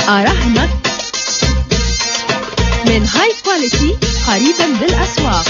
أراهنك من هاي كواليتي قريبا بالأسواق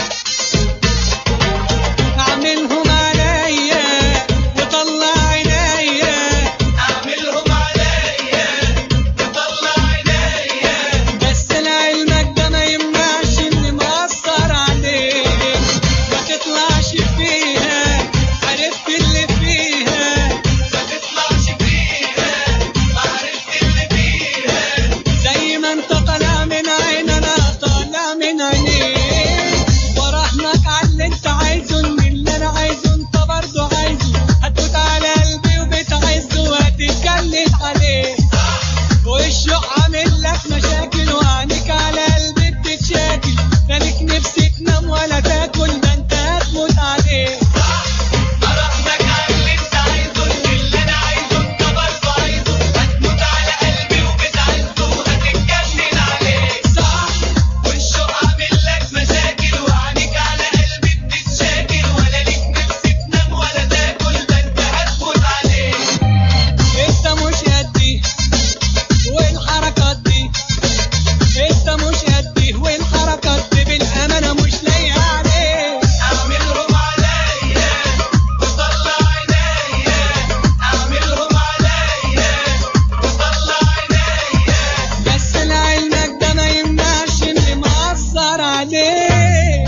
اعملهم عليا وطلع عينيا اعملهم عليا وطلع عينيا بس لعلمك ده ما يمنعش اني مقصر عليك ما تطلعش فيها عرفت اللي فيها ما تطلعش فيها ما عرفت اللي فيها زي ما انت طالع من عين انا طالع من عينيك وراهنك على اللي انت عايزه ان اللي انا عايزه انت برضه عايزه هتفوت على قلبي وبتعزه وهتتجلد عليه والشوق عامل لك مشاكل وعينيك على قلبي بتتشاكل لا ليك نفسي تنام ولا تاكل ده انت هتموت عليه اراهنك على اللي انت عايزه اللي انا عايزه انت برضه عايزه هتموت على قلبي وبتعزه وهتتجنن عليك صح والشوق عامل لك مشاكل وعينيك على قلبي بتتشاكل ولا ليك نفسي تنام ولا تاكل ده انت هتموت عليك انت مش قدي والحركات دي انت مش قدي والحركات دي بالامانه مش لايقه عليك اعملهم عليا وطلع عينيا اعملهم عليا وطلع عينيا بس لعلمك ده ما يمنعش اني مقصر عليك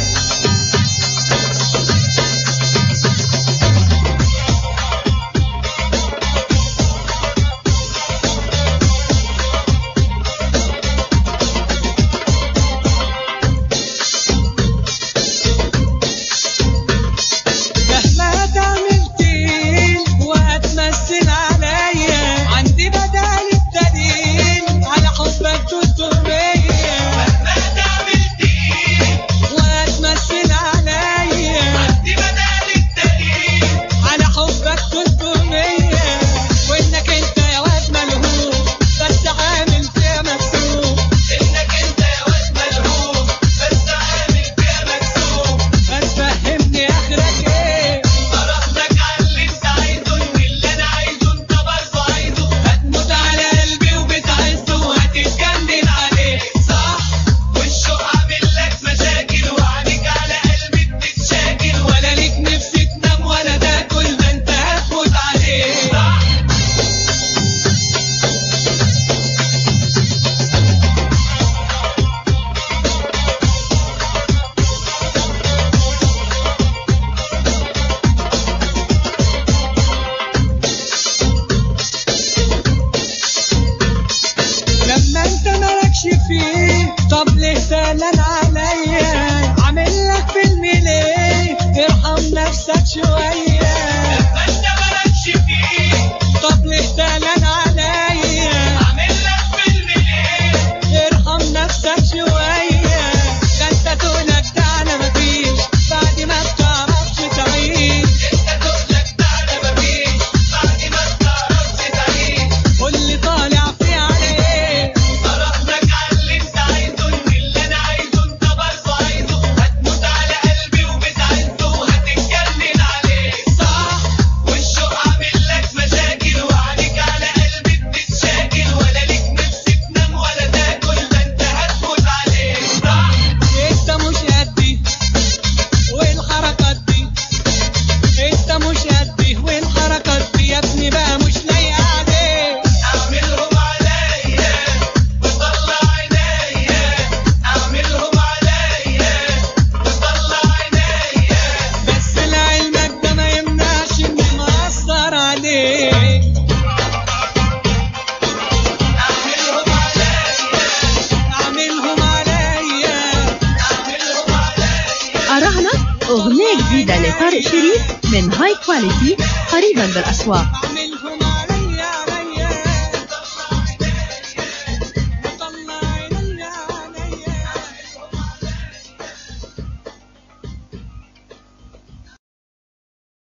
مهما تعمل تقيل وهتمثل عليا عندي بدل الدليل على حبك تطرية ما تعمل تقيل وهتمثل عليا دي بدل الدليل على حبك تطرية وانك انت يا واد ملهوف بس عامل فيها مكسوف انك انت يا واد ملهوف بس عامل فيها مكسوف هتفهمني اخرك ايه اراهنك على اللي انت عايزه واللي انا عايزه انت برضه عايزه هتموت على قلبي وبتعزه وهتتجنن عليك صح والشوق عامل لك مشاكل وعينيك على قلبي بتتشاكل ولا ليك نفسي تنام ولا تاكل ده انت هتموت عليه صح لما انت مالكش فيه طب ليه زعلان عليا عامل لك فيلم ليه ارحم نفسك شويه ما انت مالكش فيه طب ليه زعلان عليا عامل لك فيلم ليه ارحم نفسك شويه ده انت تقولك تعالى مفيش بعد ما بتعرفش تعيش انت تقولك تعالى مفيش بعد ما بتعرفش تعيش واللي طالع فيه على ايه اراهنك على اللي انت عايزه واللي انا عايزه انت برضه عايزه هتموت على قلبي وبتعزه وهتتجنن عليك صح والشوق عامل لك مشاكل وعينيك على قلبي بتتشاكل ولا ليك نفسي تنام ولا تاكل ده انت هتموت عليك صح انت مش قدي والحركات دي انت مش قدي والحركات دي يا ابني بقى مش لايقه عليك اعملهم عليا وطلع عينيا اعملهم عليا وطلع عينيا بس لعلمك ده ما يمنعش اني مقصر عليك اعملهم عليا اعملهم عليا اعملهم عليا أراهنك أغنية جديدة لطارق شريف من هاي كواليتي قريبا بالأسواق